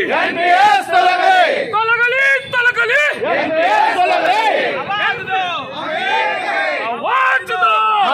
NPS ತೊಲಗಲಿ ತೊಲಗಲಿ ತೊಲಗಲಿ NPS ತೊಲಗಲಿ ಅವಾಜ್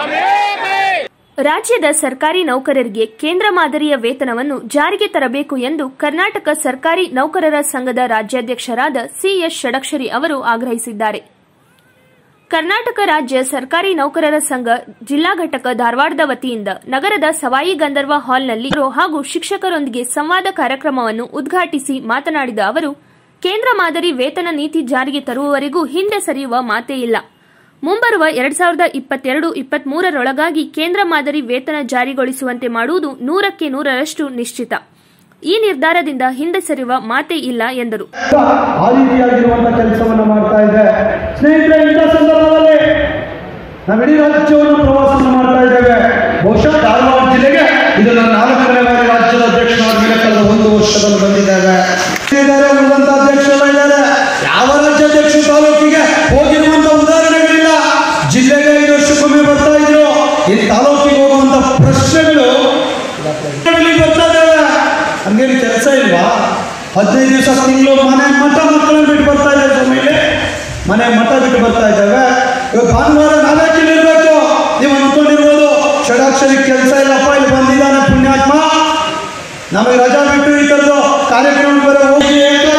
ರಾಜ್ಯದ ಸರ್ಕಾರಿ ನೌಕರರಿಗೆ ಕೇಂದ್ರ ಮಾದರಿಯ ವೇತನವನ್ನು ಜಾರಿಗೆ ತರಬೇಕು ಎಂದು ಕರ್ನಾಟಕ ಸರ್ಕಾರಿ ನೌಕರರ ಸಂಘದ ರಾಜ್ಯಾಧ್ಯಕ್ಷರಾದ ಸಿಎಸ್ ಷಡಕ್ಷರಿ ಅವರು ಆಗ್ರಹಿಸಿದ್ದಾರೆ ಕರ್ನಾಟಕ ರಾಜ್ಯ ಸರ್ಕಾರಿ ನೌಕರರ ಸಂಘ ಜಿಲ್ಲಾ ಘಟಕ ಧಾರವಾಡದ ವತಿಯಿಂದ ನಗರದ ಸವಾಯಿ ಗಂಧರ್ವ ಹಾಲ್ನಲ್ಲಿ ಹಾಗೂ ಶಿಕ್ಷಕರೊಂದಿಗೆ ಸಂವಾದ ಕಾರ್ಯಕ್ರಮವನ್ನು ಉದ್ಘಾಟಿಸಿ ಮಾತನಾಡಿದ ಅವರು ಕೇಂದ್ರ ಮಾದರಿ ವೇತನ ನೀತಿ ಜಾರಿಗೆ ತರುವವರೆಗೂ ಹಿಂದೆ ಸರಿಯುವ ಮಾತೇ ಇಲ್ಲ ಮುಂಬರುವ ಎರಡ್ ಸಾವಿರದ ಇಪ್ಪತ್ತೆರಡು ಇಪ್ಪತ್ಮೂರರೊಳಗಾಗಿ ಕೇಂದ್ರ ಮಾದರಿ ವೇತನ ಜಾರಿಗೊಳಿಸುವಂತೆ ಮಾಡುವುದು ನೂರಕ್ಕೆ ನೂರರಷ್ಟು ನಿಶ್ಚಿತ ಈ ನಿರ್ಧಾರದಿಂದ ಹಿಂದೆ ಸರಿಯುವ ಮಾತೇ ಇಲ್ಲ ಎಂದರು ಆ ರೀತಿಯಾಗಿರುವಂತ ಕೆಲಸವನ್ನ ಮಾಡ್ತಾ ಇದೆ ಸ್ನೇಹಿತರೆ ಇಂಥ ಸಂದರ್ಭದಲ್ಲಿ ನಾವಿಡೀ ರಾಜ್ಯವನ್ನು ಪ್ರವಾಸವನ್ನು ಮಾಡ್ತಾ ಇದ್ದೇವೆ ಬಹುಶಃ ಧಾರವಾಡ ಜಿಲ್ಲೆಗೆ ಇದು ನನ್ನ ನಾಲ್ಕನೇ ಬಾರಿ ರಾಜ್ಯದ ಅಧ್ಯಕ್ಷರಾದ ಮೇಲೆ ಕಳೆದ ಒಂದು ವರ್ಷದಲ್ಲಿ ಬಂದಿದ್ದೇವೆ ಇದ್ದಾರೆ ಉಳಿದಂತ ಅಧ್ಯಕ್ಷರೆಲ್ಲ ಇದ್ದಾರೆ ಯಾವ ರಾಜ್ಯಾಧ್ಯಕ್ಷ ತಾಲೂಕಿಗೆ ಹೋಗಿರುವಂತ ಉದಾಹರಣೆಗಳಿಲ್ಲ ಜಿಲ್ಲೆಗೆ ಐದು ವರ್ಷಕ್ಕೊಮ್ಮೆ ಬರ್ತಾ ಇದ್ರು ಈ ತಾಲೂಕಿಗೆ ಹೋಗುವಂತ ಪ್ರಶ್ನೆಗಳು ಇಲ್ಲಿ ಬರ್ತಾ ಇದ್ದಾವೆ ಹಂಗೇನು ಕೆಲಸ ಇಲ್ವಾ ಹದಿನೈದು ದಿವಸ ತಿಂಗಳು ಮನೆ ಮಠ ಮಕ್ಕಳನ್ನ ಬಿಟ್ಟು ಬರ್ತಾ ಇದ್ದಾರೆ ಸ್ವಾಮಿಲಿ ಮನೆ ಮಠ ಬಿಟ್ಟು ಬರ್ತಾ ಇದ್ದಾವೆ ಇವಾಗ ಭಾನುವಾರ ನಾವೇ ಇರಬೇಕು ನೀವು ಅಂದ್ಕೊಂಡಿರ್ಬೋದು ಷಡಾಕ್ಷರಿ ಕೆಲಸ ಇಲ್ಲಪ್ಪ ಇಲ್ಲಿ ಬಂದಿದ್ದಾನೆ ಪುಣ್ಯಾತ್ಮ ನಮಗೆ ರಜಾ ಬಿಟ್ಟು ಈ ಥರದ್ದು ಕಾರ್ಯಕ್ರಮ ಬೇರೆ ಹೋಗಿ ಏನು